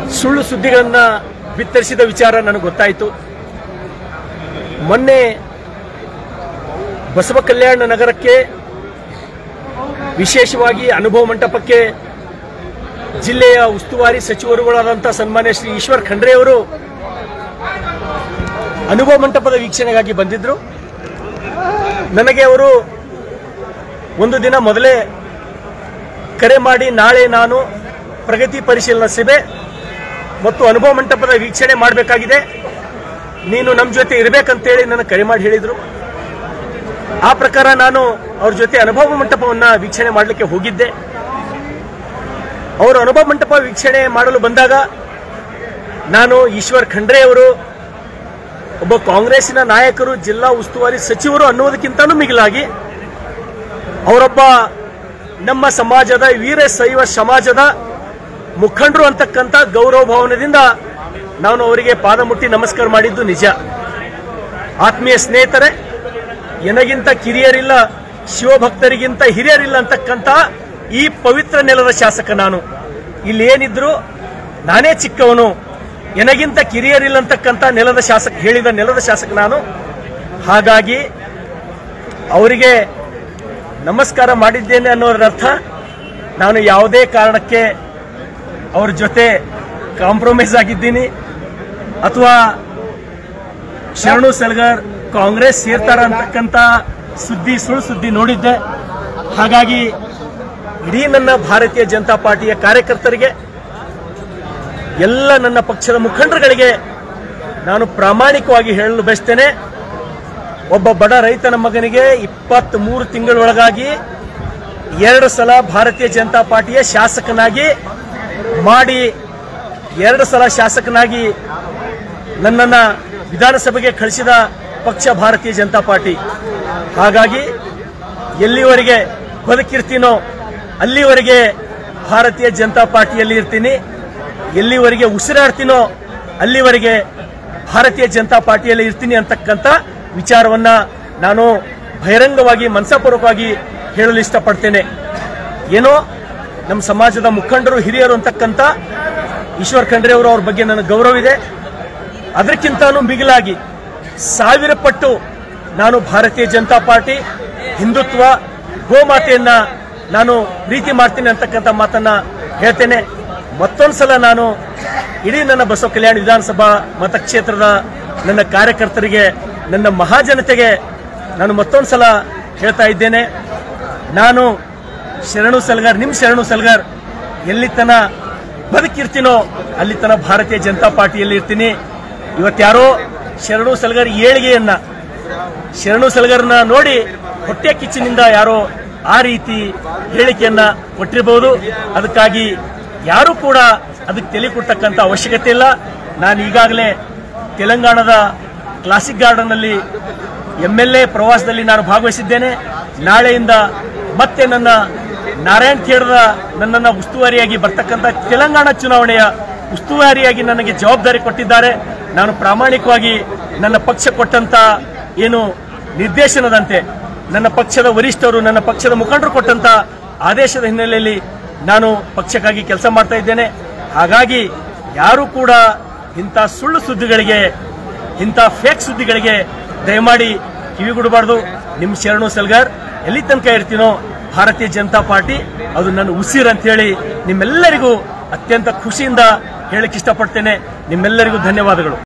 ಸುಳ್ಳು ಸುದ್ದಿಗಳನ್ನ ಬಿತ್ತರಿಸಿದ ವಿಚಾರ ನನಗೆ ಗೊತ್ತಾಯಿತು ಮೊನ್ನೆ ಬಸವ ಕಲ್ಯಾಣ ನಗರಕ್ಕೆ ವಿಶೇಷವಾಗಿ ಅನುಭವ ಮಂಟಪಕ್ಕೆ ಜಿಲ್ಲೆಯ ಉಸ್ತುವಾರಿ ಸಚಿವರುಗಳಾದಂಥ ಸನ್ಮಾನ್ಯ ಶ್ರೀ ಈಶ್ವರ್ ಖಂಡ್ರೆ ಅವರು ಅನುಭವ ಮಂಟಪದ ವೀಕ್ಷಣೆಗಾಗಿ ಬಂದಿದ್ರು ನನಗೆ ಅವರು ಒಂದು ದಿನ ಮೊದಲೇ ಕರೆ ಮಾಡಿ ನಾಳೆ ನಾನು ಪ್ರಗತಿ ಪರಿಶೀಲನಾ ಸಭೆ ಮತ್ತು ಅನುಭವ ಮಂಟಪದ ವೀಕ್ಷಣೆ ಮಾಡಬೇಕಾಗಿದೆ ನೀನು ನಮ್ಮ ಜೊತೆ ಇರಬೇಕಂತೇಳಿ ನನಗೆ ಕರೆ ಮಾಡಿ ಹೇಳಿದರು ಆ ಪ್ರಕಾರ ನಾನು ಅವ್ರ ಜೊತೆ ಅನುಭವ ಮಂಟಪವನ್ನು ವೀಕ್ಷಣೆ ಮಾಡಲಿಕ್ಕೆ ಹೋಗಿದ್ದೆ ಅವರು ಅನುಭವ ಮಂಟಪ ವೀಕ್ಷಣೆ ಮಾಡಲು ಬಂದಾಗ ನಾನು ಈಶ್ವರ್ ಖಂಡ್ರೆ ಅವರು ಒಬ್ಬ ಕಾಂಗ್ರೆಸ್ಸಿನ ನಾಯಕರು ಜಿಲ್ಲಾ ಉಸ್ತುವಾರಿ ಸಚಿವರು ಅನ್ನೋದಕ್ಕಿಂತನೂ ಮಿಗಿಲಾಗಿ ಅವರೊಬ್ಬ ನಮ್ಮ ಸಮಾಜದ ವೀರಶೈವ ಸಮಾಜದ ಮುಖಂಡರು ಅಂತಕ್ಕಂಥ ಗೌರವ ಭಾವನೆಯಿಂದ ನಾನು ಅವರಿಗೆ ಪಾದ ಮುಟ್ಟಿ ನಮಸ್ಕಾರ ಮಾಡಿದ್ದು ನಿಜ ಆತ್ಮೀಯ ಸ್ನೇಹಿತರೆ ನನಗಿಂತ ಕಿರಿಯರಿಲ್ಲ ಶಿವಭಕ್ತರಿಗಿಂತ ಹಿರಿಯರಿಲ್ಲ ಅಂತಕ್ಕಂಥ ಈ ಪವಿತ್ರ ನೆಲದ ಶಾಸಕ ನಾನು ಇಲ್ಲಿ ಏನಿದ್ರು ನಾನೇ ಚಿಕ್ಕವನು ನನಗಿಂತ ಕಿರಿಯರಿಲ್ಲ ಅಂತಕ್ಕಂಥ ನೆಲದ ಶಾಸಕ ಹೇಳಿದ ನೆಲದ ಶಾಸಕ ನಾನು ಹಾಗಾಗಿ ಅವರಿಗೆ ನಮಸ್ಕಾರ ಮಾಡಿದ್ದೇನೆ ಅನ್ನೋದರ ಅರ್ಥ ನಾನು ಯಾವುದೇ ಕಾರಣಕ್ಕೆ ಅವ್ರ ಜೊತೆ ಕಾಂಪ್ರಮೈಸ್ ಆಗಿದ್ದೀನಿ ಅಥವಾ ಶರಣು ಸಲ್ಗರ್ ಕಾಂಗ್ರೆಸ್ ಸೇರ್ತಾರ ಅಂತಕ್ಕಂಥ ಸುದ್ದಿ ಸುಳ್ಳು ಸುದ್ದಿ ನೋಡಿದ್ದೆ ಹಾಗಾಗಿ ಇಡೀ ನನ್ನ ಭಾರತೀಯ ಜನತಾ ಪಾರ್ಟಿಯ ಕಾರ್ಯಕರ್ತರಿಗೆ ಎಲ್ಲ ನನ್ನ ಪಕ್ಷದ ಮುಖಂಡರುಗಳಿಗೆ ನಾನು ಪ್ರಾಮಾಣಿಕವಾಗಿ ಹೇಳಲು ಬಯಸ್ತೇನೆ ಒಬ್ಬ ಬಡ ರೈತನ ಮಗನಿಗೆ ಇಪ್ಪತ್ತ್ ಮೂರು ತಿಂಗಳೊಳಗಾಗಿ ಎರಡು ಸಲ ಭಾರತೀಯ ಜನತಾ ಪಾರ್ಟಿಯ ಶಾಸಕನಾಗಿ ಮಾಡಿ ಎರಡು ಸಲ ಶಾಸಕನಾಗಿ ನನ್ನನ್ನು ವಿಧಾನಸಭೆಗೆ ಕಳಿಸಿದ ಪಕ್ಷ ಭಾರತೀಯ ಜನತಾ ಪಾರ್ಟಿ ಹಾಗಾಗಿ ಎಲ್ಲಿವರೆಗೆ ಬದುಕಿರ್ತೀನೋ ಅಲ್ಲಿವರೆಗೆ ಭಾರತೀಯ ಜನತಾ ಪಾರ್ಟಿಯಲ್ಲಿ ಇರ್ತೀನಿ ಎಲ್ಲಿವರೆಗೆ ಉಸಿರಾಡ್ತೀನೋ ಅಲ್ಲಿವರೆಗೆ ಭಾರತೀಯ ಜನತಾ ಪಾರ್ಟಿಯಲ್ಲಿ ಇರ್ತೀನಿ ಅಂತಕ್ಕಂಥ ವಿಚಾರವನ್ನ ನಾನು ಬಹಿರಂಗವಾಗಿ ಮನಸಾಪೂರ್ವಕವಾಗಿ ಹೇಳಲು ಇಷ್ಟಪಡ್ತೇನೆ ಏನೋ ನಮ್ಮ ಸಮಾಜದ ಮುಖಂಡರು ಹಿರಿಯರು ಅಂತಕ್ಕಂಥ ಈಶ್ವರ್ ಖಂಡ್ರೆ ಅವರು ಅವ್ರ ಬಗ್ಗೆ ನನಗೆ ಗೌರವ ಇದೆ ಅದಕ್ಕಿಂತನೂ ಮಿಗಿಲಾಗಿ ಸಾವಿರ ಪಟ್ಟು ನಾನು ಭಾರತೀಯ ಜನತಾ ಪಾರ್ಟಿ ಹಿಂದುತ್ವ ಗೋಮಾತೆಯನ್ನ ನಾನು ಪ್ರೀತಿ ಮಾಡ್ತೀನಿ ಅಂತಕ್ಕಂಥ ಮಾತನ್ನ ಹೇಳ್ತೇನೆ ಮತ್ತೊಂದ್ಸಲ ನಾನು ಇಡೀ ನನ್ನ ಬಸವ ಕಲ್ಯಾಣ ವಿಧಾನಸಭಾ ಮತಕ್ಷೇತ್ರದ ನನ್ನ ಕಾರ್ಯಕರ್ತರಿಗೆ ನನ್ನ ಮಹಾಜನತೆಗೆ ನಾನು ಮತ್ತೊಂದ್ಸಲ ಹೇಳ್ತಾ ಇದ್ದೇನೆ ನಾನು ಶರಣು ಸಲ್ಗಾರ್ ನಿಮ್ ಶರಣು ಸಲ್ಗಾರ್ ಎಲ್ಲಿ ತನ ಬದುಕಿರ್ತೀನೋ ಅಲ್ಲಿ ತನ ಭಾರತೀಯ ಜನತಾ ಪಾರ್ಟಿಯಲ್ಲಿ ಇರ್ತೀನಿ ಇವತ್ಯಾರೋ ಶರಣು ಸಲ್ಗಾರ್ ಏಳಿಗೆಯನ್ನ ಶರಣು ಸಲಗರನ್ನ ನೋಡಿ ಹೊಟ್ಟೆ ಕಿಚ್ಚಿನಿಂದ ಯಾರೋ ಆ ರೀತಿ ಹೇಳಿಕೆಯನ್ನ ಕೊಟ್ಟಿರಬಹುದು ಅದಕ್ಕಾಗಿ ಯಾರು ಕೂಡ ಅದಕ್ಕೆ ತಲೆ ಕೊಡ್ತಕ್ಕಂಥ ಅವಶ್ಯಕತೆ ಇಲ್ಲ ನಾನು ಈಗಾಗಲೇ ತೆಲಂಗಾಣದ ಕ್ಲಾಸಿಕ್ ಗಾರ್ಡನ್ ಅಲ್ಲಿ ಎಂ ಎಲ್ ಎ ಪ್ರವಾಸದಲ್ಲಿ ನಾನು ಭಾಗವಹಿಸಿದ್ದೇನೆ ನಾಳೆಯಿಂದ ಮತ್ತೆ ನನ್ನ ನಾರಾಯಣ್ ಖೇಡದ ನನ್ನನ್ನು ಉಸ್ತುವಾರಿಯಾಗಿ ಬರ್ತಕ್ಕಂಥ ತೆಲಂಗಾಣ ಚುನಾವಣೆಯ ಉಸ್ತುವಾರಿಯಾಗಿ ನನಗೆ ಜವಾಬ್ದಾರಿ ಕೊಟ್ಟಿದ್ದಾರೆ ನಾನು ಪ್ರಾಮಾಣಿಕವಾಗಿ ನನ್ನ ಪಕ್ಷ ಕೊಟ್ಟಂತ ಏನು ನಿರ್ದೇಶನದಂತೆ ನನ್ನ ಪಕ್ಷದ ವರಿಷ್ಠರು ನನ್ನ ಪಕ್ಷದ ಮುಖಂಡರು ಕೊಟ್ಟಂತ ಆದೇಶದ ಹಿನ್ನೆಲೆಯಲ್ಲಿ ನಾನು ಪಕ್ಷಕ್ಕಾಗಿ ಕೆಲಸ ಮಾಡ್ತಾ ಇದ್ದೇನೆ ಹಾಗಾಗಿ ಯಾರು ಕೂಡ ಇಂಥ ಸುಳ್ಳು ಸುದ್ದಿಗಳಿಗೆ ಇಂಥ ಫೇಕ್ ಸುದ್ದಿಗಳಿಗೆ ದಯಮಾಡಿ ಕಿವಿಗೊಡಬಾರ್ದು ನಿಮ್ಮ ಶರಣು ಸಲ್ಗಾರ್ ಎಲ್ಲಿ ತನಕ ಇರ್ತೀನೋ ಭಾರತೀಯ ಜನತಾ ಪಾರ್ಟಿ ಅದು ನನ್ನ ಉಸಿರು ಅಂತ ಹೇಳಿ ನಿಮ್ಮೆಲ್ಲರಿಗೂ ಅತ್ಯಂತ ಖುಷಿಯಿಂದ ಹೇಳಕ್ ಇಷ್ಟಪಡ್ತೇನೆ ನಿಮ್ಮೆಲ್ಲರಿಗೂ ಧನ್ಯವಾದಗಳು